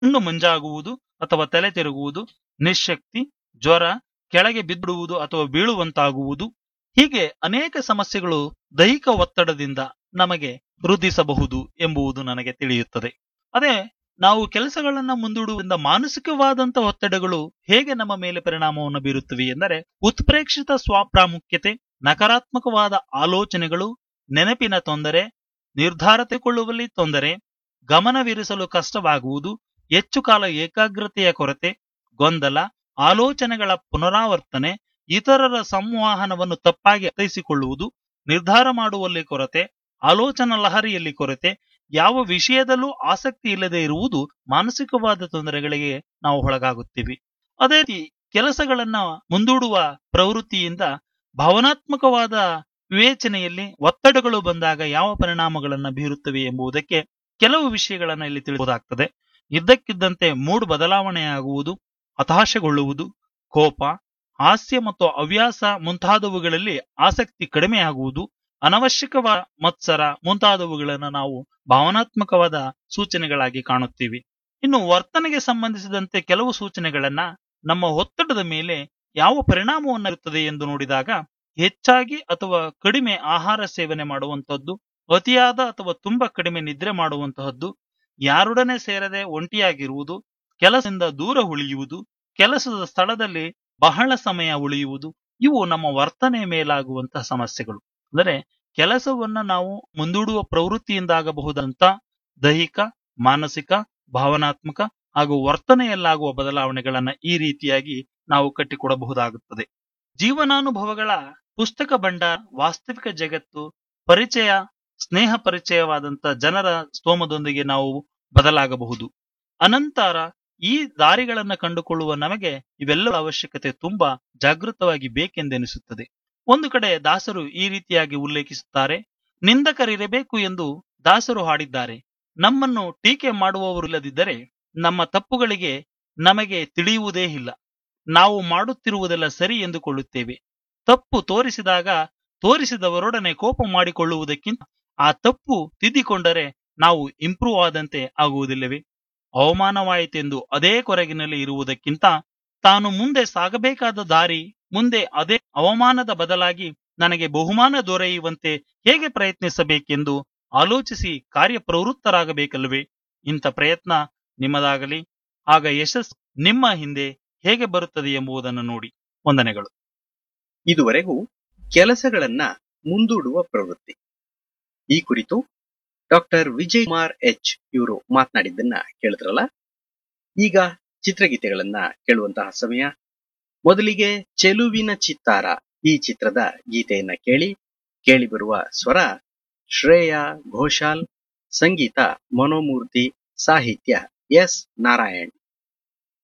ಕಣ್ಣು ಮಂಜಾಗುವುದು ಅಥವಾ ತಲೆ ತಿರುಗುವುದು ನಿಶಕ್ತಿ ಜ್ವರ ಕೆಳಗೆ ಬಿದ್ದುಡುವುದು ಅಥವಾ ಬೀಳುವಂತಾಗುವುದು ಹೀಗೆ ಅನೇಕ ಸಮಸ್ಯೆಗಳು ದೈಹಿಕ ಒತ್ತಡದಿಂದ ನಮಗೆ ವೃದ್ಧಿಸಬಹುದು ಎಂಬುದು ನನಗೆ ತಿಳಿಯುತ್ತದೆ ಅದೇ ನಾವು ಕೆಲಸಗಳನ್ನ ಮುಂದೂಡುವುದರಿಂದ ಮಾನಸಿಕವಾದಂತ ಒತ್ತಡಗಳು ಹೇಗೆ ನಮ್ಮ ಮೇಲೆ ಪರಿಣಾಮವನ್ನು ಬೀರುತ್ತವೆ ಎಂದರೆ ಉತ್ಪ್ರೇಕ್ಷಿತ ಸ್ವಪ್ರಾಮುಖ್ಯತೆ ನಕಾರಾತ್ಮಕವಾದ ಆಲೋಚನೆಗಳು ನೆನಪಿನ ತೊಂದರೆ ನಿರ್ಧಾರ ತೆಗೆದುಕೊಳ್ಳುವಲ್ಲಿ ತೊಂದರೆ ಗಮನವಿರಿಸಲು ಕಷ್ಟವಾಗುವುದು ಹೆಚ್ಚು ಕಾಲ ಏಕಾಗ್ರತೆಯ ಕೊರತೆ ಗೊಂದಲ ಆಲೋಚನೆಗಳ ಪುನರಾವರ್ತನೆ ಇತರರ ಸಂವಹನವನ್ನು ತಪ್ಪಾಗಿ ಅರ್ಥೈಸಿಕೊಳ್ಳುವುದು ನಿರ್ಧಾರ ಮಾಡುವಲ್ಲಿ ಕೊರತೆ ಆಲೋಚನಾ ಲಹರಿಯಲ್ಲಿ ಕೊರತೆ ಯಾವ ವಿಷಯದಲ್ಲೂ ಆಸಕ್ತಿ ಇಲ್ಲದೆ ಇರುವುದು ಮಾನಸಿಕವಾದ ತೊಂದರೆಗಳಿಗೆ ನಾವು ಒಳಗಾಗುತ್ತೀವಿ ಅದೇ ರೀತಿ ಕೆಲಸಗಳನ್ನ ಮುಂದೂಡುವ ಪ್ರವೃತ್ತಿಯಿಂದ ಭಾವನಾತ್ಮಕವಾದ ವಿವೇಚನೆಯಲ್ಲಿ ಒತ್ತಡಗಳು ಬಂದಾಗ ಯಾವ ಪರಿಣಾಮಗಳನ್ನ ಬೀರುತ್ತವೆ ಎಂಬುದಕ್ಕೆ ಕೆಲವು ವಿಷಯಗಳನ್ನ ಇಲ್ಲಿ ತಿಳಿಬಹುದಾಗ್ತದೆ ಇದ್ದಕ್ಕಿದ್ದಂತೆ ಮೂಡ್ ಬದಲಾವಣೆಯಾಗುವುದು ಹತಾಶೆಗೊಳ್ಳುವುದು ಕೋಪ ಹಾಸ್ಯ ಮತ್ತು ಹವ್ಯಾಸ ಮುಂತಾದವುಗಳಲ್ಲಿ ಆಸಕ್ತಿ ಕಡಿಮೆಯಾಗುವುದು ಅನವಶ್ಯಕವಾದ ಮತ್ಸರ ಮುಂತಾದವುಗಳನ್ನು ನಾವು ಭಾವನಾತ್ಮಕವಾದ ಸೂಚನೆಗಳಾಗಿ ಕಾಣುತ್ತೀವಿ ಇನ್ನು ವರ್ತನೆಗೆ ಸಂಬಂಧಿಸಿದಂತೆ ಕೆಲವು ಸೂಚನೆಗಳನ್ನ ನಮ್ಮ ಒತ್ತಡದ ಮೇಲೆ ಯಾವ ಪರಿಣಾಮವನ್ನು ಇರುತ್ತದೆ ಎಂದು ನೋಡಿದಾಗ ಹೆಚ್ಚಾಗಿ ಅಥವಾ ಕಡಿಮೆ ಆಹಾರ ಸೇವನೆ ಮಾಡುವಂತಹದ್ದು ಅತಿಯಾದ ಅಥವಾ ತುಂಬಾ ಕಡಿಮೆ ನಿದ್ರೆ ಮಾಡುವಂತಹದ್ದು ಯಾರೊಡನೆ ಸೇರದೆ ಒಂಟಿಯಾಗಿರುವುದು ಕೆಲಸದಿಂದ ದೂರ ಉಳಿಯುವುದು ಕೆಲಸದ ಸ್ಥಳದಲ್ಲಿ ಬಹಳ ಸಮಯ ಉಳಿಯುವುದು ಇವು ನಮ್ಮ ವರ್ತನೆ ಮೇಲಾಗುವಂತಹ ಸಮಸ್ಯೆಗಳು ಅಂದರೆ ಕೆಲಸವನ್ನ ನಾವು ಮುಂದೂಡುವ ಪ್ರವೃತ್ತಿಯಿಂದಾಗಬಹುದಂತ ದೈಹಿಕ ಮಾನಸಿಕ ಭಾವನಾತ್ಮಕ ಹಾಗೂ ವರ್ತನೆಯಲ್ಲಾಗುವ ಬದಲಾವಣೆಗಳನ್ನ ಈ ರೀತಿಯಾಗಿ ನಾವು ಕಟ್ಟಿಕೊಡಬಹುದಾಗುತ್ತದೆ ಜೀವನಾನುಭವಗಳ ಪುಸ್ತಕ ಭಂಡಾರ ವಾಸ್ತವಿಕ ಜಗತ್ತು ಪರಿಚಯ ಸ್ನೇಹ ಪರಿಚಯವಾದಂತ ಜನರ ಸ್ತೋಮದೊಂದಿಗೆ ನಾವು ಬದಲಾಗಬಹುದು ಅನಂತರ ಈ ದಾರಿಗಳನ್ನ ಕಂಡುಕೊಳ್ಳುವ ನಮಗೆ ಇವೆಲ್ಲರ ಅವಶ್ಯಕತೆ ತುಂಬಾ ಜಾಗೃತವಾಗಿ ಬೇಕೆಂದೆನಿಸುತ್ತದೆ ಒಂದು ಕಡೆ ದಾಸರು ಈ ರೀತಿಯಾಗಿ ಉಲ್ಲೇಖಿಸುತ್ತಾರೆ ನಿಂದಕರಿರಬೇಕು ಎಂದು ದಾಸರು ಹಾಡಿದ್ದಾರೆ ನಮ್ಮನ್ನು ಟೀಕೆ ಮಾಡುವವರು ಇಲ್ಲದಿದ್ದರೆ ನಮ್ಮ ತಪ್ಪುಗಳಿಗೆ ನಮಗೆ ತಿಳಿಯುವುದೇ ಇಲ್ಲ ನಾವು ಮಾಡುತ್ತಿರುವುದೆಲ್ಲ ಸರಿ ಎಂದುಕೊಳ್ಳುತ್ತೇವೆ ತಪ್ಪು ತೋರಿಸಿದಾಗ ತೋರಿಸಿದವರೊಡನೆ ಕೋಪ ಮಾಡಿಕೊಳ್ಳುವುದಕ್ಕಿಂತ ಆ ತಪ್ಪು ತಿದ್ದಿಕೊಂಡರೆ ನಾವು ಇಂಪ್ರೂವ್ ಆದಂತೆ ಆಗುವುದಿಲ್ಲವೇ ಅವಮಾನವಾಯಿತೆಂದು ಅದೇ ಕೊರಗಿನಲ್ಲಿ ಇರುವುದಕ್ಕಿಂತ ತಾನು ಮುಂದೆ ಸಾಗಬೇಕಾದ ದಾರಿ ಮುಂದೆ ಅದೇ ಅವಮಾನದ ಬದಲಾಗಿ ನನಗೆ ಬಹುಮಾನ ದೊರೆಯುವಂತೆ ಹೇಗೆ ಪ್ರಯತ್ನಿಸಬೇಕೆಂದು ಆಲೋಚಿಸಿ ಕಾರ್ಯಪ್ರವೃತ್ತರಾಗಬೇಕಲ್ವೇ ಇಂಥ ಪ್ರಯತ್ನ ನಿಮ್ಮದಾಗಲಿ ಆಗ ಯಶಸ್ ನಿಮ್ಮ ಹಿಂದೆ ಹೇಗೆ ಬರುತ್ತದೆ ಎಂಬುದನ್ನು ನೋಡಿ ವಂದನೆಗಳು ಇದುವರೆಗೂ ಕೆಲಸಗಳನ್ನ ಮುಂದೂಡುವ ಪ್ರವೃತ್ತಿ ಈ ಕುರಿತು ಡಾಕ್ಟರ್ ವಿಜಯ್ ಕುಮಾರ್ ಎಚ್ ಇವರು ಮಾತನಾಡಿದ್ದನ್ನ ಕೇಳಿದ್ರಲ್ಲ ಈಗ ಚಿತ್ರಗೀತೆಗಳನ್ನ ಕೇಳುವಂತಹ ಸಮಯ ಮೊದಲಿಗೆ ಚೆಲುವಿನ ಚಿತ್ತಾರ ಈ ಚಿತ್ರದ ಗೀತೆಯನ್ನ ಕೇಳಿ ಕೇಳಿ ಬರುವ ಸ್ವರ ಶ್ರೇಯಾ ಘೋಷಾಲ್ ಸಂಗೀತ ಮನೋಮೂರ್ತಿ ಸಾಹಿತ್ಯ ಎಸ್ ನಾರಾಯಣ್